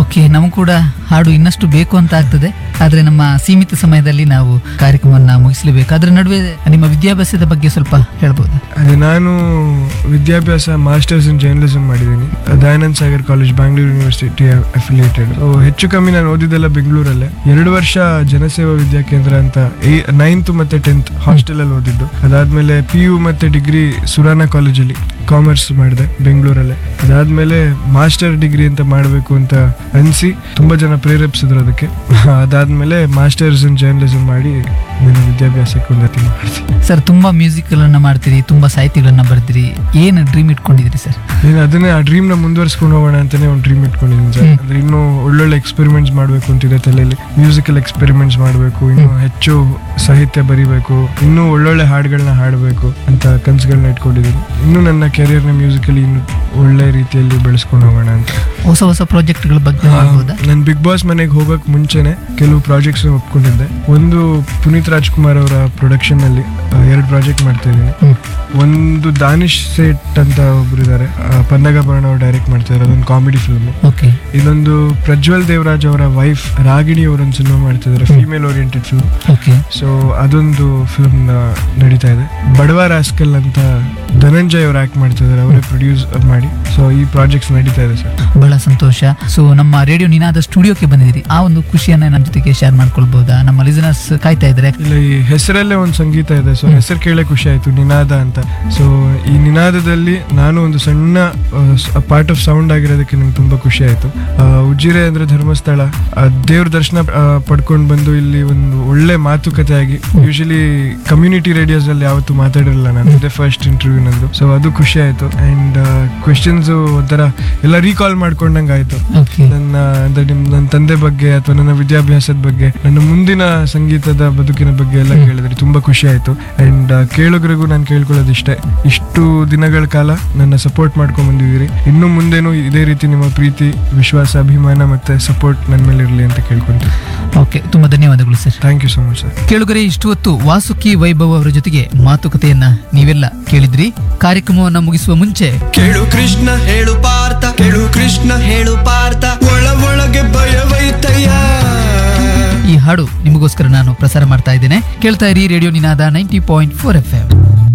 Okay ನಮಗೂ ಕೂಡ ಹಾಡು ಇನ್ನಷ್ಟು ಬೇಕು ಅಂತ ಆಗ್ತದೆ ಆದ್ರೆ ನಮ್ಮ ಸೀಮಿತ ಸಮಯದಲ್ಲಿ ನಾವು ಕಾರ್ಯಕ್ರಮವನ್ನ ಮುಗಿಸಲೇಬೇಕು ಅದ್ರ ನಡುವೆ ನಿಮ್ಮ ವಿದ್ಯಾಭ್ಯಾಸದ ಬಗ್ಗೆ ಸ್ವಲ್ಪ ಹೇಳ್ಬೋದಾ ಅದೇ ನಾನು ವಿದ್ಯಾಭ್ಯಾಸ ಮಾಸ್ಟರ್ಸ್ ಇನ್ ಜರ್ನಲಿಸಮ್ ಮಾಡಿದ್ದೀನಿ Dayanand Sagar college Bangalore university affiliated ಹೆಚ್ಚು ಕಮ್ಮಿ ನಾನು ಓದಿದ್ದೆಲ್ಲ ಬೆಂಗಳೂರಲ್ಲೇ ಎರಡು ವರ್ಷ ಜನಸೇವಾ ವಿದ್ಯಾಕೇಂದ್ರ ಅಂತ ನೈನ್ತ್ ಮತ್ತೆ ಟೆಂತ್ ಹಾಸ್ಟೆಲ್ ಅಲ್ಲಿ ಓದಿದ್ದು ಅದಾದ್ಮೇಲೆ ಪಿ ಯು ಮತ್ತೆ ಡಿಗ್ರಿ ಸುರಾನ ಕಾಲೇಜಲ್ಲಿ ಕಾಮರ್ಸ್ ಮಾಡಿದೆ ಬೆಂಗಳೂರಲ್ಲೇ ಅದಾದ್ಮೇಲೆ ಮಾಸ್ಟರ್ ಡಿಗ್ರಿ ಅಂತ ಮಾಡಬೇಕು ಅಂತ ಅನಿಸಿ ತುಂಬಾ ಜನ ಪ್ರೇರೇಪಿಸಿದ್ರು ಅದಕ್ಕೆ ಅದಾದ್ಮೇಲೆ ಮಾಸ್ಟರ್ಸ್ ಇನ್ ಜರ್ನಲಿಸಮ್ ಮಾಡಿ ನನ್ನ ವಿದ್ಯಾಭ್ಯಾಸಕ್ಕೆ ಉನ್ನತಿ ಮಾಡಿದೆ ಸರ್ ತುಂಬಾ ಮ್ಯೂಸಿಕ್ ಗಳನ್ನ ಮಾಡ್ತೀರಿ ತುಂಬಾ ಸಾಹಿತ್ಯಗಳನ್ನ ಬರ್ತೀರಿ ಏನು ಡ್ರೀಮ್ ಇಟ್ಕೊಂಡಿದ್ದೀರಿ ಸರ್ ನೀನು ಅದನ್ನೇ ಆ ಡ್ರೀಮ್ ನ ಮುಂದುವರ್ಸ್ಕೊಂಡು ಹೋಗೋಣ ಅಂತಾನೆ ಒಂದು ಡ್ರೀಮ್ ಇಟ್ಕೊಂಡಿದ್ದೀನಿ ಸರ್ ಹ್ಮ್. ಅಂದ್ರೆ ಇನ್ನೂ ಒಳ್ಳೊಳ್ಳೆ ಎಕ್ಸ್ಪೆರಿಮೆಂಟ್ಸ್ ಮಾಡಬೇಕು ಅಂತಿದೆ ತಲೆಯಲ್ಲಿ ಮ್ಯೂಸಿಕಲ್ ಎಕ್ಸ್ಪೆರಿಮೆಂಟ್ಸ್ ಮಾಡಬೇಕು ಇನ್ನು ಹೆಚ್ಚು ಸಾಹಿತ್ಯ ಬರಿಬೇಕು ಇನ್ನೂ ಒಳ್ಳೊಳ್ಳೆ ಹಾಡುಗಳನ್ನ ಹಾಡಬೇಕು ಅಂತ ಕನಸುಗಳನ್ನ ಇಟ್ಕೊಂಡಿದ್ದೀನಿ ಇನ್ನು ನನ್ನ ಕೆರಿಯರ್ನ ಮ್ಯೂಸಿಕಲಿ ಇನ್ನು ಒಳ್ಳೆ ರೀತಿಯಲ್ಲಿ ಬೆಳೆಸ್ಕೊಂಡು ಹೋಗೋಣ ಅಂತ ಹೊಸ ಹೊಸ ಪ್ರಾಜೆಕ್ಟ್ಗಳ ಬಗ್ಗೆ ಮಾಡ್ಬೋದಾ ನಾನು ಬಿಗ್ ಬಾಸ್ ಮನೆಗೆ ಹೋಗಕ್ ಮುಂಚೆನೆ ಕೆಲವು ಪ್ರಾಜೆಕ್ಟ್ಸ್ ಒಪ್ಕೊಂಡಿದ್ದೆ ಒಂದು ಪುನೀತ್ ರಾಜ್ಕುಮಾರ್ ಅವರ ಪ್ರೊಡಕ್ಷನ್ ಅಲ್ಲಿ ಎರಡು ಪ್ರಾಜೆಕ್ಟ್ ಮಾಡ್ತಾ ಇದ್ದೀನಿ ಹ್ಮ್. ಒಂದು ದಾನಿಶ್ ಸೇಟ್ ಅಂತ ಒಬ್ರು ಇದ್ದಾರೆ ಪನ್ನಗಭರಣ ಅವ್ರು ಡೈರೆಕ್ಟ್ ಮಾಡ್ತಾರೆ ಅದೊಂದು ಕಾಮಿಡಿ ಫಿಲ್ಮ್ ಓಕೆ ಇದೊಂದು ಪ್ರಜ್ವಲ್ ದೇವರಾಜ್ ಅವರ ವೈಫ್ ರಾಗಿಣಿ ಅವರೊಂದು ಸಿನಿಮಾ ಮಾಡ್ತಿದ್ದಾರೆ female oriented film okay so ಅದೊಂದು ಫಿಲ್ಮ್ ನಡೀತಾ ಇದೆ ಬಡವ ರಾಸ್ಕಲ್ ಅಂತ ಧನಂಜಯ್ ಅವ್ರು ಆಕ್ಟ್ ಮಾಡ್ತಿದ್ದಾರೆ ಅವರೇ ಪ್ರೊಡ್ಯೂಸ್ ಮಾಡಿ ಸೊ ಈ ಪ್ರಾಜೆಕ್ಟ್ಸ್ ನಡೀತಾ ಇದೆ ಸರ್ ಬಹಳ ಸಂತೋಷ ಸೊ ನಮ್ಮ ರೇಡಿಯೋ ನಿನಾದ ಸ್ಟುಡಿಯೋಕ್ಕೆ ಬಂದಿದ್ದೀರಿ ಆ ಒಂದು ಖುಷಿಯನ್ನ ನಮ್ಮ ಜೊತೆಗೆ ಶೇರ್ ಮಾಡ್ಕೊಳ್ಬಹುದಾ ನಮ್ಮ ಲಿಸನರ್ಸ್ ಕಾಯ್ತಾ ಇದ್ದಾರೆ ಇಲ್ಲ ಈ ಹೆಸರಲ್ಲೇ ಒಂದು ಸಂಗೀತ ಇದೆ ಸೊ ಹೆಸರು ಕೇಳೇ ಖುಷಿ ಆಯ್ತು ನಿನಾದ ಅಂತ ಸೊ ಈ ನಿನಾದದಲ್ಲಿ ನಾನು ಒಂದು ಸಣ್ಣ ಪಾರ್ಟ್ ಆಫ್ ಸೌಂಡ್ ಆಗಿರೋದಕ್ಕೆ ನಂಗೆ ತುಂಬಾ ಖುಷಿ ಆಯ್ತು ಆ, ಉಜಿರೆ ಅಂದ್ರೆ ಧರ್ಮಸ್ಥಳ ಆ, ದೇವ್ರ ದರ್ಶನ ಪಡ್ಕೊಂಡು ಬಂದು ಇಲ್ಲಿ ಒಂದು ಒಳ್ಳೆ ಮಾತುಕತೆ ಆಗಿ ಯೂಶಲಿ ಕಮ್ಯುನಿಟಿ ರೇಡಿಯೋಸ್ ಅಲ್ಲಿ ಯಾವತ್ತೂ ಮಾತಾಡಿರಲಿಲ್ಲ ನಾನು ಇದೇ ಫಸ್ಟ್ ಇಂಟರ್ವ್ಯೂ ನಂದು ಸೊ ಅದು ಖುಷಿ ಆಯ್ತು ಅಂಡ್ ಕ್ವೆಶನ್ಸ್ ಒಂಥರ ಎಲ್ಲ ರೀಕಾಲ್ ಮಾಡ್ಕೊಂಡಂಗೆ ಆಯ್ತು ಓಕೆ ನನ್ನ ಅಂದ್ರೆ ನಿಮ್ ನನ್ನ ತಂದೆ ಬಗ್ಗೆ ಅಥವಾ ನನ್ನ ವಿದ್ಯಾಭ್ಯಾಸದ ಬಗ್ಗೆ ನನ್ನ ಮುಂದಿನ ಸಂಗೀತದ ಬದುಕಿನ ಬಗ್ಗೆ ಎಲ್ಲ ಕೇಳಿದ್ರಿ ತುಂಬಾ ಖುಷಿ ಆಯ್ತು ಅಂಡ್ ಕೇಳುಗರಿಗೂ ನಾನು ಕೇಳ್ಕೊಳ್ಳೋದು ಇಷ್ಟೇ ಇಷ್ಟು ದಿನಗಳ ಕಾಲ ನನ್ನ ಸಪೋರ್ಟ್ ಮಾಡ್ಕೊಂಡ್ ಬಂದಿದ್ದೀರಿ ಇನ್ನು ಮುಂದೇನು ಇದೇ ರೀತಿ ನಿಮ್ಮ ಪ್ರೀತಿ ವಿಶ್ವಾಸ ಅಭಿಮಾನ ಮತ್ತೆ ಸಪೋರ್ಟ್ ನನ್ನ ಮೇಲೆ ಇರಲಿ ಅಂತ ಕೇಳ್ಕೊಂತೀನಿ ಓಕೆ ತುಂಬಾ ಧನ್ಯವಾದಗಳು sir thank you so much sir ಕೇಳುಗರೆ ಇಷ್ಟು ಹೊತ್ತು ವಾಸುಕಿ ವೈಭವ್ ಅವರ ಜೊತೆಗೆ ಮಾತುಕತೆಯನ್ನ ನೀವೆಲ್ಲ ಕೇಳಿದ್ರಿ ಕಾರ್ಯಕ್ರಮವನ್ನ ಮುಗಿಸುವ ಮುಂಚೆ ಕೇಳು ಕೃಷ್ಣ ಹೇಳು ಪಾರ್ಥ ಕೇಳು ಕೃಷ್ಣ ಹೇಳು ಪಾರ್ಥ ಒಳ ಒಳಗೆ ಭಯವೈತಯ್ಯ ಈ ಹಾಡು ನಿಮಗೋಸ್ಕರ ನಾನು ಪ್ರಸಾರ ಮಾಡ್ತಾ ಇದ್ದೇನೆ ಕೇಳ್ತಾ ಇರಿ radio Ninaada ninety point four F M